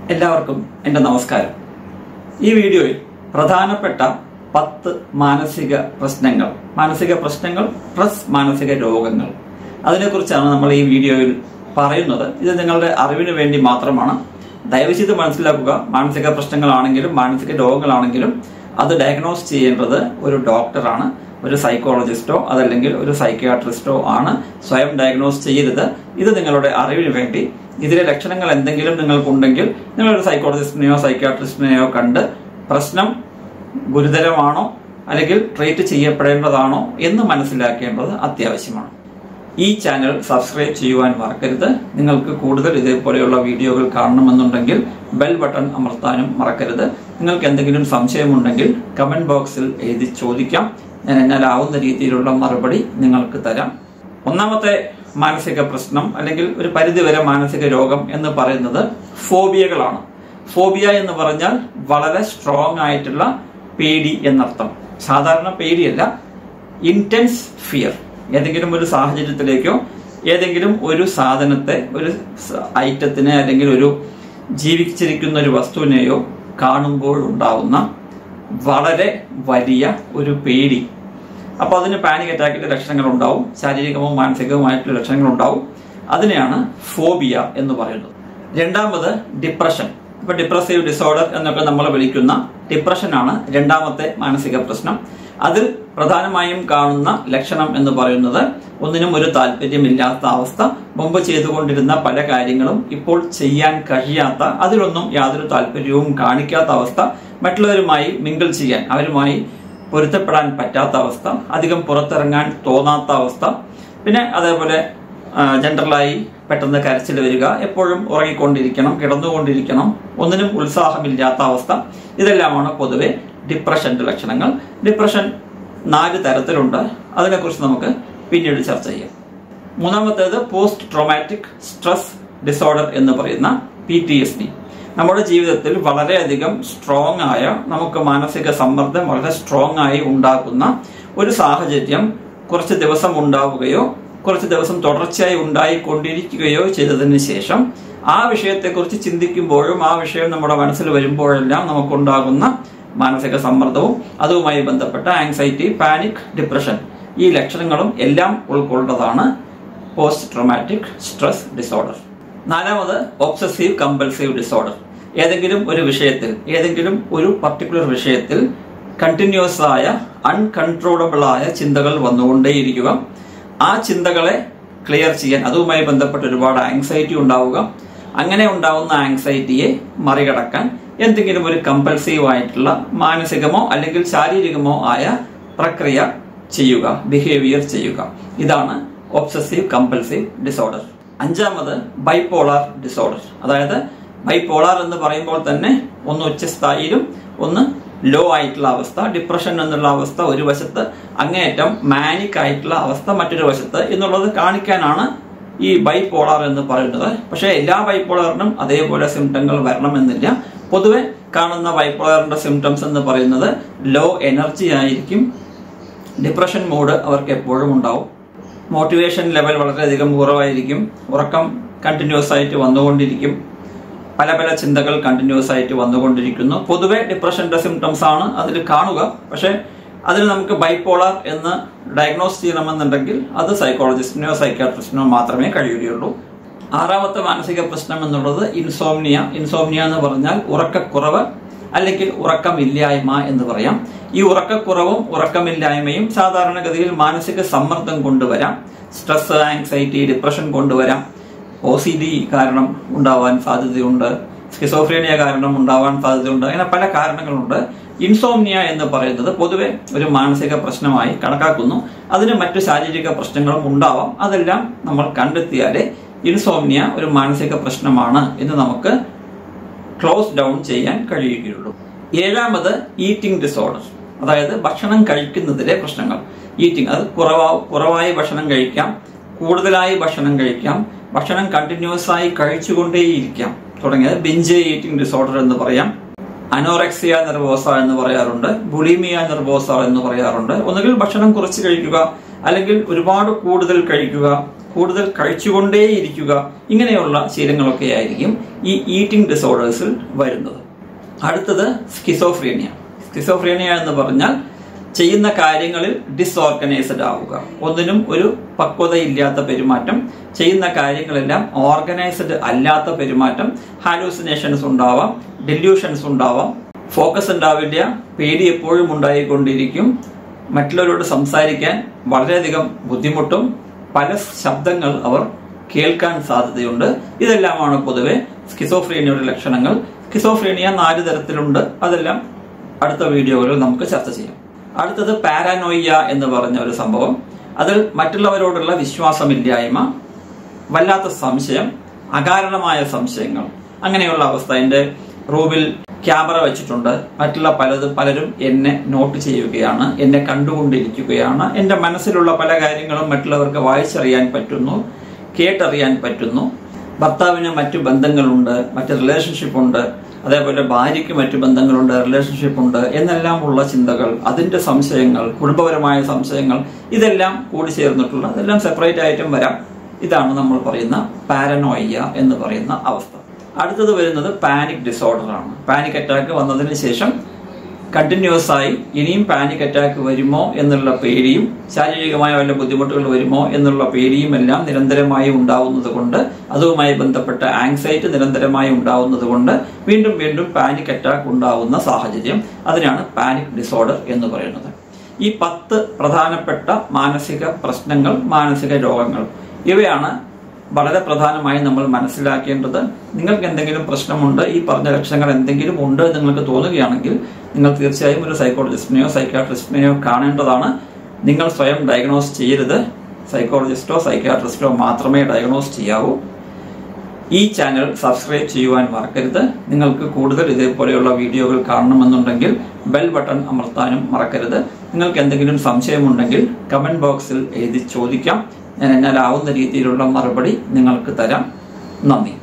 എല്ലാവർക്കും എൻ്റെ നമസ്കാരം ഈ വീഡിയോയിൽ പ്രധാനപ്പെട്ട പത്ത് മാനസിക പ്രശ്നങ്ങൾ മാനസിക പ്രശ്നങ്ങൾ പ്ലസ് മാനസിക രോഗങ്ങൾ അതിനെക്കുറിച്ചാണ് നമ്മൾ ഈ വീഡിയോയിൽ പറയുന്നത് ഇത് നിങ്ങളുടെ അറിവിന് വേണ്ടി മാത്രമാണ് ദയവ് ചെയ്ത് മനസ്സിലാക്കുക മാനസിക പ്രശ്നങ്ങളാണെങ്കിലും മാനസിക രോഗങ്ങളാണെങ്കിലും അത് ഡയഗ്നോസ് ചെയ്യേണ്ടത് ഒരു ഡോക്ടറാണ് ഒരു സൈക്കോളജിസ്റ്റോ അതല്ലെങ്കിൽ ഒരു സൈക്യാട്രിസ്റ്റോ ആണ് സ്വയം ഡയഗ്നോസ് ചെയ്യരുത് ഇത് നിങ്ങളുടെ അറിവിന് വേണ്ടി ഇതിലെ ലക്ഷണങ്ങൾ എന്തെങ്കിലും നിങ്ങൾക്കുണ്ടെങ്കിൽ നിങ്ങളൊരു സൈക്കോളജിസ്റ്റിനെയോ സൈക്യാട്രിസ്റ്റിനെയോ കണ്ട് പ്രശ്നം ഗുരുതരമാണോ അല്ലെങ്കിൽ ട്രീറ്റ് ചെയ്യപ്പെടേണ്ടതാണോ എന്ന് മനസ്സിലാക്കേണ്ടത് അത്യാവശ്യമാണ് ഈ ചാനൽ സബ്സ്ക്രൈബ് ചെയ്യുവാൻ മറക്കരുത് നിങ്ങൾക്ക് കൂടുതൽ ഇതേപോലെയുള്ള വീഡിയോകൾ കാണണമെന്നുണ്ടെങ്കിൽ ബെൽ ബട്ടൺ അമർത്താനും മറക്കരുത് നിങ്ങൾക്ക് എന്തെങ്കിലും സംശയമുണ്ടെങ്കിൽ കമന്റ് ബോക്സിൽ എഴുതി ചോദിക്കാം ഞാൻ എന്നാലാവുന്ന രീതിയിലുള്ള മറുപടി നിങ്ങൾക്ക് തരാം ഒന്നാമത്തെ മാനസിക പ്രശ്നം അല്ലെങ്കിൽ ഒരു പരിധിവരെ മാനസിക രോഗം എന്ന് പറയുന്നത് ഫോബിയകളാണ് ഫോബിയ എന്ന് പറഞ്ഞാൽ വളരെ സ്ട്രോങ് ആയിട്ടുള്ള പേടി എന്നർത്ഥം സാധാരണ പേടിയല്ല ഇന്റൻസ് ഫിയർ ഏതെങ്കിലും ഒരു സാഹചര്യത്തിലേക്കോ ഏതെങ്കിലും ഒരു സാധനത്തെ ഒരു ഐറ്റത്തിനെ അല്ലെങ്കിൽ ഒരു ജീവിച്ചിരിക്കുന്ന ഒരു വസ്തുവിനെയോ കാണുമ്പോൾ ഉണ്ടാവുന്ന വളരെ വലിയ ഒരു പേടി അപ്പോൾ അതിന് പാനിക് അറ്റാക്കിന്റെ ലക്ഷണങ്ങൾ ഉണ്ടാവും ശാരീരികവും മാനസികവുമായിട്ടുള്ള ലക്ഷണങ്ങൾ ഉണ്ടാവും അതിനെയാണ് ഫോബിയ എന്ന് പറയുന്നത് രണ്ടാമത് ഡിപ്രഷൻ ഇപ്പൊ ഡിപ്രസീവ് ഡിസോർഡർ എന്നൊക്കെ നമ്മൾ വിളിക്കുന്ന ഡിപ്രഷനാണ് രണ്ടാമത്തെ മാനസിക പ്രശ്നം അതിൽ പ്രധാനമായും കാണുന്ന ലക്ഷണം എന്ന് പറയുന്നത് ഒന്നിനും ഒരു താല്പര്യമില്ലാത്ത അവസ്ഥ മുമ്പ് ചെയ്തുകൊണ്ടിരുന്ന പല കാര്യങ്ങളും ഇപ്പോൾ ചെയ്യാൻ കഴിയാത്ത അതിലൊന്നും യാതൊരു താല്പര്യവും കാണിക്കാത്ത അവസ്ഥ മറ്റുള്ളവരുമായി മിങ്കിൾ ചെയ്യാൻ അവരുമായി പൊരുത്തപ്പെടാൻ പറ്റാത്ത അവസ്ഥ അധികം പുറത്തിറങ്ങാൻ തോന്നാത്ത അവസ്ഥ പിന്നെ അതേപോലെ ജനറലായി പെട്ടെന്ന് കരച്ചിൽ വരിക എപ്പോഴും ഉറങ്ങിക്കൊണ്ടിരിക്കണം കിടന്നുകൊണ്ടിരിക്കണം ഒന്നിനും ഉത്സാഹമില്ലാത്ത അവസ്ഥ ഇതെല്ലാമാണ് പൊതുവെ ഡിപ്രഷന്റെ ലക്ഷണങ്ങൾ ഡിപ്രഷൻ നാല് തരത്തിലുണ്ട് അതിനെക്കുറിച്ച് നമുക്ക് പിന്നീട് ചർച്ച ചെയ്യാം മൂന്നാമത്തേത് പോസ്റ്റ് ട്രോമാറ്റിക് സ്ട്രെസ് ഡിസോർഡർ എന്ന് പറയുന്ന പി ടി എസ് ഡി നമ്മുടെ ജീവിതത്തിൽ വളരെയധികം സ്ട്രോങ് ആയ നമുക്ക് മാനസിക സമ്മർദ്ദം വളരെ സ്ട്രോങ് ആയി ഉണ്ടാക്കുന്ന ഒരു സാഹചര്യം കുറച്ച് ദിവസം ഉണ്ടാവുകയോ കുറച്ച് ദിവസം തുടർച്ചയായി ഉണ്ടായിക്കൊണ്ടിരിക്കുകയോ ചെയ്തതിന് ശേഷം ആ വിഷയത്തെക്കുറിച്ച് ചിന്തിക്കുമ്പോഴും ആ വിഷയം നമ്മുടെ മനസ്സിൽ വരുമ്പോഴെല്ലാം നമുക്കുണ്ടാകുന്ന മാനസിക സമ്മർദ്ദവും അതുമായി ബന്ധപ്പെട്ട ആങ്സൈറ്റി പാനിക് ഡിപ്രഷൻ ഈ ലക്ഷണങ്ങളും എല്ലാം ഉൾക്കൊള്ളുന്നതാണ് പോസ്റ്റ് ട്രോമാറ്റിക് സ്ട്രെസ് ഡിസോർഡർ നാലാമത് ഒബ്സസീവ് കമ്പൽസീവ് ഡിസോർഡർ ഏതെങ്കിലും ഒരു വിഷയത്തിൽ ഏതെങ്കിലും ഒരു പർട്ടിക്കുലർ വിഷയത്തിൽ കണ്ടിന്യൂസ് ആയ അൺകൺട്രോളബിൾ ആയ ചിന്തകൾ വന്നുകൊണ്ടേയിരിക്കുക ആ ചിന്തകളെ ക്ലിയർ ചെയ്യാൻ അതുമായി ബന്ധപ്പെട്ട് ഒരുപാട് ആങ്സൈറ്റി ഉണ്ടാവുക അങ്ങനെ ഉണ്ടാവുന്ന ആങ്സൈറ്റിയെ മറികടക്കാൻ എന്തെങ്കിലും ഒരു കമ്പൽസീവ് ആയിട്ടുള്ള മാനസികമോ അല്ലെങ്കിൽ ശാരീരികമോ ആയ പ്രക്രിയ ചെയ്യുക ബിഹേവിയർ ചെയ്യുക ഇതാണ് ഒബ്സസീവ് കമ്പൽസീവ് ഡിസോർഡർ അഞ്ചാമത് ബൈപോളാർ ഡിസോർഡർ അതായത് ബൈപോളാർ എന്ന് പറയുമ്പോൾ തന്നെ ഒന്ന് ഉച്ചസ്ഥായിയിലും ഒന്ന് ലോ ആയിട്ടുള്ള അവസ്ഥ ഡിപ്രഷൻ എന്നുള്ള അവസ്ഥ ഒരു വശത്ത് അങ്ങേയറ്റം മാനിക് ആയിട്ടുള്ള അവസ്ഥ മറ്റൊരു വശത്ത് എന്നുള്ളത് കാണിക്കാനാണ് ഈ ബൈപോളാർ എന്ന് പറയുന്നത് പക്ഷെ എല്ലാ ബൈപോളാറിനും അതേപോലെ സിംറ്റങ്ങൾ വരണമെന്നില്ല പൊതുവെ കാണുന്ന ബൈപോളാറിന്റെ സിംറ്റംസ് എന്ന് പറയുന്നത് ലോ എനർജി ആയിരിക്കും ഡിപ്രഷൻ മൂഡ് അവർക്ക് എപ്പോഴും ഉണ്ടാവും മോട്ടിവേഷൻ ലെവൽ വളരെയധികം കുറവായിരിക്കും ഉറക്കം കണ്ടിന്യൂസ് ആയിട്ട് വന്നുകൊണ്ടിരിക്കും പല പല ചിന്തകൾ കണ്ടിന്യൂസ് ആയിട്ട് വന്നുകൊണ്ടിരിക്കുന്നു പൊതുവെ ഡിപ്രഷന്റെ സിംറ്റംസ് ആണ് അതിൽ കാണുക പക്ഷെ അതിന് നമുക്ക് ബൈപോളാർ എന്ന് ഡയഗ്നോസ് ചെയ്യണമെന്നുണ്ടെങ്കിൽ അത് സൈക്കോളജിസ്റ്റിനോ സൈക്കാട്രിസ്റ്റിനോ മാത്രമേ കഴിയുകയുള്ളൂ ആറാമത്തെ മാനസിക പ്രശ്നം എന്നുള്ളത് ഇൻസോംനിയ ഇൻസോംനിയ എന്ന് പറഞ്ഞാൽ ഉറക്കക്കുറവ് അല്ലെങ്കിൽ ഉറക്കമില്ലായ്മ എന്ന് പറയാം ഈ ഉറക്കക്കുറവും ഉറക്കമില്ലായ്മയും സാധാരണഗതിയിൽ മാനസിക സമ്മർദ്ദം കൊണ്ടുവരാം സ്ട്രെസ് ആങ്സൈറ്റി ഡിപ്രഷൻ കൊണ്ടുവരാം ഒ സി ഡി കാരണം ഉണ്ടാവാൻ സാധ്യതയുണ്ട് സ്കിസോഫ്രീനിയ കാരണം ഉണ്ടാവാൻ സാധ്യതയുണ്ട് അങ്ങനെ പല കാരണങ്ങളുണ്ട് ഇൻസോംനിയ എന്ന് പറയുന്നത് പൊതുവെ ഒരു മാനസിക പ്രശ്നമായി കണക്കാക്കുന്നു അതിന് മറ്റു ശാരീരിക പ്രശ്നങ്ങളും ഉണ്ടാവാം അതെല്ലാം നമ്മൾ കണ്ടെത്തിയാലേ ഇൻസോംനിയ ഒരു മാനസിക പ്രശ്നമാണ് എന്ന് നമുക്ക് ക്ലോസ് ഡൗൺ ചെയ്യാൻ കഴിയുകയുള്ളൂ ഏഴാമത് ഈറ്റിംഗ് ഡിസോർഡർ അതായത് ഭക്ഷണം കഴിക്കുന്നതിലെ പ്രശ്നങ്ങൾ ഈറ്റിംഗ് അത് കുറവാ കുറവായി ഭക്ഷണം കഴിക്കാം കൂടുതലായി ഭക്ഷണം കഴിക്കാം ഭക്ഷണം കണ്ടിന്യൂസ് ആയി കഴിച്ചുകൊണ്ടേയിരിക്കാം തുടങ്ങിയത് ബിഞ്ച് ഈറ്റിംഗ് ഡിസോർഡർ എന്ന് പറയാം അനോറക്സിയ നെർവോസ എന്ന് പറയാറുണ്ട് ബുളിമിയ നെർവോസ എന്ന് പറയാറുണ്ട് ഒന്നുകിൽ ഭക്ഷണം കുറച്ച് കഴിക്കുക അല്ലെങ്കിൽ ഒരുപാട് കൂടുതൽ കഴിക്കുക കൂടുതൽ കഴിച്ചുകൊണ്ടേയിരിക്കുക ഇങ്ങനെയുള്ള ശീലങ്ങളൊക്കെ ആയിരിക്കും ഈ ഈറ്റിംഗ് ഡിസോർഡേഴ്സിൽ വരുന്നത് അടുത്തത് സ്കിസോഫ്രീനിയ സ്കിസോഫ്രീനിയ എന്ന് പറഞ്ഞാൽ ചെയ്യുന്ന കാര്യങ്ങളിൽ ഡിസ്ഓർഗനൈസ്ഡ് ആവുക ഒന്നിനും ഒരു പക്വതയില്ലാത്ത പെരുമാറ്റം ചെയ്യുന്ന കാര്യങ്ങളെല്ലാം ഓർഗനൈസ്ഡ് അല്ലാത്ത പെരുമാറ്റം ഹാലൂസിനേഷൻസ് ഉണ്ടാവാം ഡെല്യൂഷൻസ് ഉണ്ടാവാം ഫോക്കസ് ഉണ്ടാവില്ല പേടി എപ്പോഴും ഉണ്ടായിക്കൊണ്ടിരിക്കും മറ്റുള്ളവരോട് സംസാരിക്കാൻ വളരെയധികം ബുദ്ധിമുട്ടും പല ശബ്ദങ്ങൾ അവർ കേൾക്കാൻ സാധ്യതയുണ്ട് ഇതെല്ലാമാണ് പൊതുവെ സ്കിസോഫ്രീനിയയുടെ ലക്ഷണങ്ങൾ സ്കിസോഫ്രീനിയ നാല് തരത്തിലുണ്ട് അതെല്ലാം അടുത്ത വീഡിയോകളിൽ നമുക്ക് ചർച്ച ചെയ്യാം അടുത്തത് പാരാനോയ്യ എന്ന് പറഞ്ഞ ഒരു സംഭവം അതിൽ മറ്റുള്ളവരോടുള്ള വിശ്വാസമില്ലായ്മ വല്ലാത്ത സംശയം അകാരണമായ സംശയങ്ങൾ അങ്ങനെയുള്ള അവസ്ഥ എൻ്റെ റൂമിൽ ക്യാമറ വെച്ചിട്ടുണ്ട് മറ്റുള്ള പലതും പലരും എന്നെ നോട്ട് ചെയ്യുകയാണ് എന്നെ കണ്ടുകൊണ്ടിരിക്കുകയാണ് എൻ്റെ മനസ്സിലുള്ള പല കാര്യങ്ങളും മറ്റുള്ളവർക്ക് വായിച്ചറിയാൻ പറ്റുന്നു കേട്ടറിയാൻ പറ്റുന്നു ഭർത്താവിന് മറ്റു ബന്ധങ്ങളുണ്ട് മറ്റ് റിലേഷൻഷിപ്പ് ഉണ്ട് അതേപോലെ ഭാര്യയ്ക്ക് മറ്റു ബന്ധങ്ങളുണ്ട് റിലേഷൻഷിപ്പ് ഉണ്ട് എന്നെല്ലാം ഉള്ള ചിന്തകൾ അതിന്റെ സംശയങ്ങൾ കുടുംബപരമായ സംശയങ്ങൾ ഇതെല്ലാം കൂടി ചേർന്നിട്ടുള്ള ഇതെല്ലാം സെപ്പറേറ്റ് ആയിട്ടും വരാം ഇതാണ് നമ്മൾ പറയുന്ന പാരനോയ്യ എന്ന് പറയുന്ന അവസ്ഥ അടുത്തത് വരുന്നത് പാനിക് ഡിസോർഡർ ആണ് പാനിക് അറ്റാക്ക് വന്നതിന് ശേഷം കണ്ടിന്യൂസ് ആയി ഇനിയും പാനിക് അറ്റാക്ക് വരുമോ എന്നുള്ള പേടിയും ശാരീരികമായ വല്ല ബുദ്ധിമുട്ടുകൾ വരുമോ എന്നുള്ള പേടിയും എല്ലാം നിരന്തരമായി ഉണ്ടാവുന്നത് കൊണ്ട് അതുമായി ബന്ധപ്പെട്ട ആങ്സൈറ്റി നിരന്തരമായി ഉണ്ടാവുന്നത് കൊണ്ട് വീണ്ടും വീണ്ടും പാനിക് അറ്റാക്ക് ഉണ്ടാവുന്ന സാഹചര്യം അതിനാണ് പാനിക് ഡിസോർഡർ എന്ന് പറയുന്നത് ഈ പത്ത് പ്രധാനപ്പെട്ട മാനസിക പ്രശ്നങ്ങൾ മാനസിക രോഗങ്ങൾ ഇവയാണ് വളരെ പ്രധാനമായി നമ്മൾ മനസ്സിലാക്കേണ്ടത് നിങ്ങൾക്ക് എന്തെങ്കിലും പ്രശ്നമുണ്ട് ഈ പറഞ്ഞ ലക്ഷണങ്ങൾ എന്തെങ്കിലും ഉണ്ട് എന്ന് നിങ്ങൾക്ക് തോന്നുകയാണെങ്കിൽ നിങ്ങൾ തീർച്ചയായും ഒരു സൈക്കോളജിസ്റ്റിനെയോ സൈക്കാട്രിസ്റ്റിനെയോ കാണേണ്ടതാണ് നിങ്ങൾ സ്വയം ഡയഗ്നോസ് ചെയ്യരുത് സൈക്കോളജിസ്റ്റോ സൈക്കാട്രിസ്റ്റോ മാത്രമേ ഡയഗ്നോസ് ചെയ്യാവൂ ഈ ചാനൽ സബ്സ്ക്രൈബ് ചെയ്യുവാൻ മറക്കരുത് നിങ്ങൾക്ക് കൂടുതൽ ഇതേപോലെയുള്ള വീഡിയോകൾ കാണണമെന്നുണ്ടെങ്കിൽ ബെൽ ബട്ടൺ അമർത്താനും മറക്കരുത് നിങ്ങൾക്ക് എന്തെങ്കിലും സംശയമുണ്ടെങ്കിൽ കമന്റ് ബോക്സിൽ എഴുതി ചോദിക്കാം ഞാൻ എന്നാലാവുന്ന രീതിയിലുള്ള മറുപടി നിങ്ങൾക്ക് തരാം നന്ദി